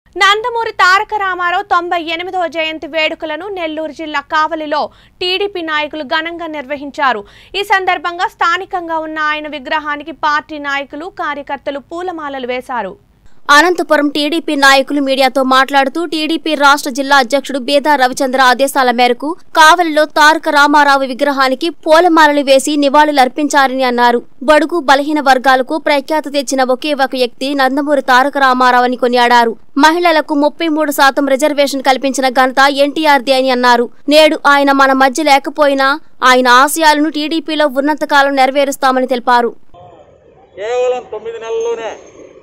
నందమూరి తారక రామారావు తొంభై ఎనిమిదవ జయంతి వేడుకలను నెల్లూరు జిల్లా కావలిలో టీడీపీ నాయకులు ఘనంగా నిర్వహించారు ఈ సందర్భంగా స్థానికంగా ఉన్న ఆయన విగ్రహానికి పార్టీ నాయకులు కార్యకర్తలు పూలమాలలు వేశారు అనంతపురం టీడీపీ నాయకులు మీడియాతో మాట్లాడుతూ టీడీపీ రాష్ట్ర జిల్లా అధ్యక్షుడు బేదా రవిచంద్ర ఆదేశాల మేరకు కావలిలో తారక రామారావు విగ్రహానికి పూలమాలలు వేసి నివాళులర్పించారని అన్నారు బడుగు బలహీన వర్గాలకు ప్రఖ్యాతి తెచ్చిన ఒకే ఒక వ్యక్తి నందమూరి తారక రామారావు అని కొనియాడారు మహిళలకు ముప్పై మూడు శాతం రిజర్వేషన్ కల్పించిన ఘనత ఎన్టీఆర్ది అని అన్నారు నేడు ఆయన మన మధ్య లేకపోయినా ఆయన ఆశయాలను టీడీపీలో ఉన్నంతకాలం నెరవేరుస్తామని తెలిపారు కేవలం తొమ్మిది నెలల్లోనే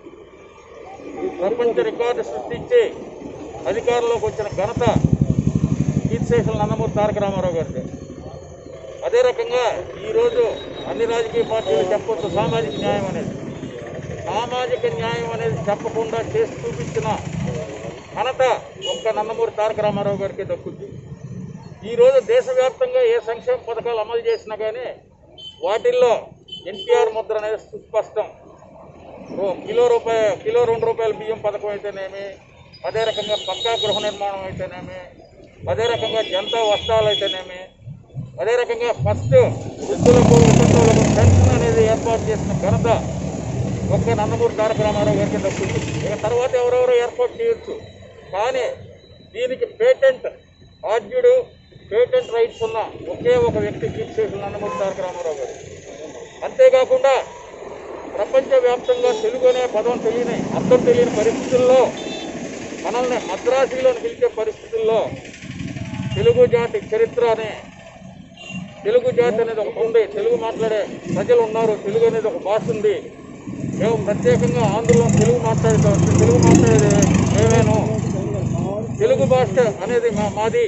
ఈ ప్రపంచ రికార్డు సృష్టించి అధికారంలోకి వచ్చిన ఘనత కీర్తిశేషుల నందమూరి తారక రామారావు గారిది అదే రకంగా ఈరోజు అన్ని రాజకీయ పార్టీలు చెప్పొచ్చు సామాజిక న్యాయం అనేది సామాజిక న్యాయం అనేది చెప్పకుండా చేసి చూపించిన ఘనత ఒక్క నందమూరి తారక రామారావు గారికి దక్కుద్ది ఈరోజు దేశవ్యాప్తంగా ఏ సంక్షేమ పథకాలు అమలు చేసినా కానీ వాటిల్లో ఎన్టీఆర్ ముద్ర అనేది సుస్పష్టం రూ- కిలో రూపాయ కిలో రెండు రూపాయల బియ్యం పథకం అయితేనేమి అదే రకంగా పక్కా గృహ నిర్మాణం అయితేనేమి అదే రకంగా జనతా వస్త్రాలు అయితేనేమి అదే రకంగా ఫస్ట్ వృద్ధులకు వితంతువులకు పెన్షన్ అనేది ఏర్పాటు చేసిన ఘనత ఒక్క నందమూరి తారక రామారావు గారికి దక్కుతుంది ఇక తర్వాత ఎవరెవరో ఏర్పాటు చేయొచ్చు కానీ దీనికి పేటెంట్ ఆద్యుడు పేటెంట్ రైట్స్ ఉన్న ఒకే ఒక వ్యక్తి కీర్తిశేషులు నందమూరి తారక రామారావు గారు అంతేకాకుండా ప్రపంచవ్యాప్తంగా తెలుగు అనే పదం తెలియని అర్థం తెలియని పరిస్థితుల్లో మనల్ని మద్రాసీలో పిలిచే పరిస్థితుల్లో తెలుగు జాతి చరిత్ర అనే తెలుగు జాతి అనేది ఒకటి ఉంది తెలుగు మాట్లాడే ప్రజలు ఉన్నారు తెలుగు అనేది ఒక భాష ఉంది మేము ప్రత్యేకంగా ఆంధ్రలో తెలుగు మాట్లాడుతాం తెలుగు మాట్లాడేది మేమేను తెలుగు భాష అనేది మా మాది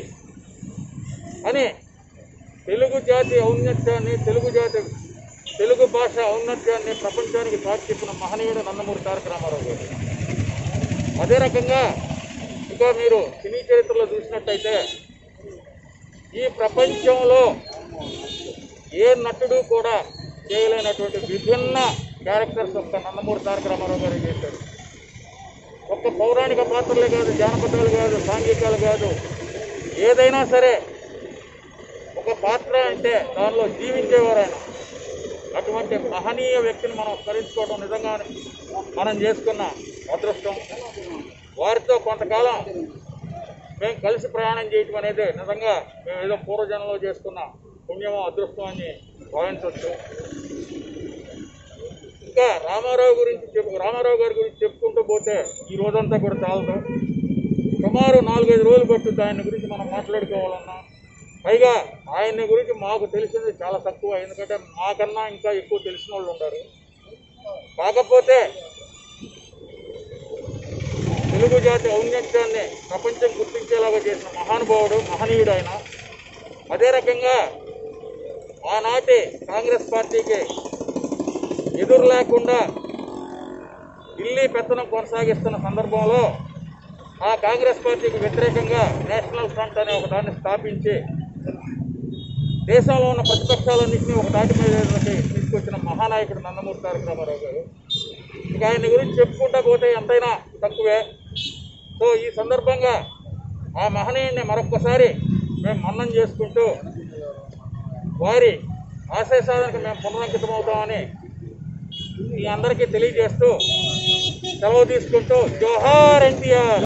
అని తెలుగు జాతి ఔన్నత్యాన్ని తెలుగు జాతి తెలుగు భాష ఔన్నత్యాన్ని ప్రపంచానికి చాటి చెప్పిన మహనీయుడు నందమూరి తారక రామారావు గారు అదే రకంగా ఇంకా మీరు సినీ చరిత్రలో చూసినట్టయితే ఈ ప్రపంచంలో ఏ నటుడు కూడా చేయలేనటువంటి విభిన్న క్యారెక్టర్స్ ఒక్క నందమూరి తారక రామారావు గారు చేశారు ఒక్క పౌరాణిక పాత్రలే కాదు జానపదాలు కాదు సాంఘికాలు కాదు ఏదైనా సరే ఒక పాత్ర అంటే దానిలో జీవించేవారు ఆయన అటువంటి మహనీయ వ్యక్తిని మనం స్మరించుకోవడం నిజంగా మనం చేసుకున్న అదృష్టం వారితో కొంతకాలం మేము కలిసి ప్రయాణం చేయటం అనేది నిజంగా మేము ఏదో పూర్వజనంలో చేసుకున్న పుణ్యమో అదృష్టం అని భావించవచ్చు ఇంకా రామారావు గురించి చెప్పు రామారావు గారి గురించి చెప్పుకుంటూ పోతే ఈ రోజంతా కూడా చాలదు సుమారు నాలుగైదు రోజులు పట్టుద్ది ఆయన గురించి మనం మాట్లాడుకోవాలన్నా పైగా ఆయన గురించి మాకు తెలిసింది చాలా తక్కువ ఎందుకంటే మాకన్నా ఇంకా ఎక్కువ తెలిసిన వాళ్ళు ఉంటారు కాకపోతే తెలుగు జాతి ఔన్నత్యాన్ని ప్రపంచం గుర్తించేలాగా చేసిన మహానుభావుడు మహనీయుడు ఆయన అదే రకంగా ఆనాటి కాంగ్రెస్ పార్టీకి ఎదురు లేకుండా ఢిల్లీ పెత్తనం కొనసాగిస్తున్న సందర్భంలో ఆ కాంగ్రెస్ పార్టీకి వ్యతిరేకంగా నేషనల్ ఫ్రంట్ అనే ఒక దాన్ని స్థాపించి దేశంలో ఉన్న ప్రతిపక్షాలన్నింటినీ ఒక దాటి మీద తీసుకొచ్చిన మహానాయకుడు నందమూరి తారక రామారావు గారు ఇక ఆయన గురించి చెప్పుకుంటా పోతే ఎంతైనా తక్కువే సో ఈ సందర్భంగా ఆ మహనీయుడిని మరొక్కసారి మేము మన్నం చేసుకుంటూ వారి ఆశయ సాధనకు మేము పునరంకితం అవుతామని మీ అందరికీ తెలియజేస్తూ సెలవు తీసుకుంటూ జోహార్ ఎన్టీఆర్